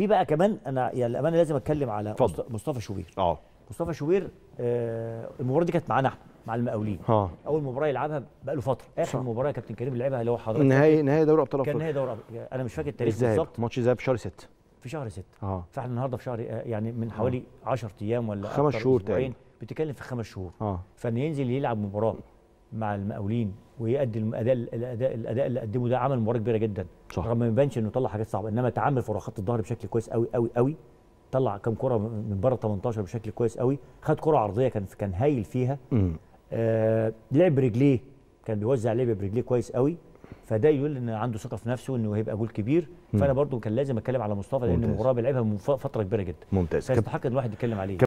في بقى كمان انا يعني الامانه لازم اتكلم على اتفضل. مصط- مصطفى شوبير اه مصطفى شوبير آه المباراه دي كانت معانا احنا مع المقاولين اه اول مباراه يلعبها بقى له فتره اخر صح. مباراه يا كابتن كريم اللي لعبها اللي هو حضرتك نهائي نهائي دوري ابطال كان افريقيا نهائي دوري أبطال. انا مش فاكر التاريخ الذهاب بالظبط ماتش الذهاب في شهر 6 في شهر 6 اه فاحنا النهارده في شهر آه، يعني من حوالي 10 ايام ولا خمس أكتر، شهور أسبوعين. تقريبا. بتتكلم في خمس شهور اه فان ينزل يلعب مباراه مع المقاولين ويؤدي الاداء الاداء الاداء اللي قدمه ده عمل مباراه كبيره جدا صح. رغم ما يبانش انه طلع حاجات صعبه انما تعامل في خط الظهر بشكل كويس قوي قوي قوي طلع كام كره من بره 18 بشكل كويس قوي خد كره عرضيه كان كان هايل فيها امم آه لعب برجليه كان بيوزع لعب برجليه كويس قوي فده يقول ان عنده ثقه في نفسه انه هيبقى جول كبير فانا برضو كان لازم اتكلم على مصطفى لان ممتاز. المباراه بيلعبها من ف- فتره كبيره جدا ممتاز كابتن فيستحق ان الواحد يتكلم عليه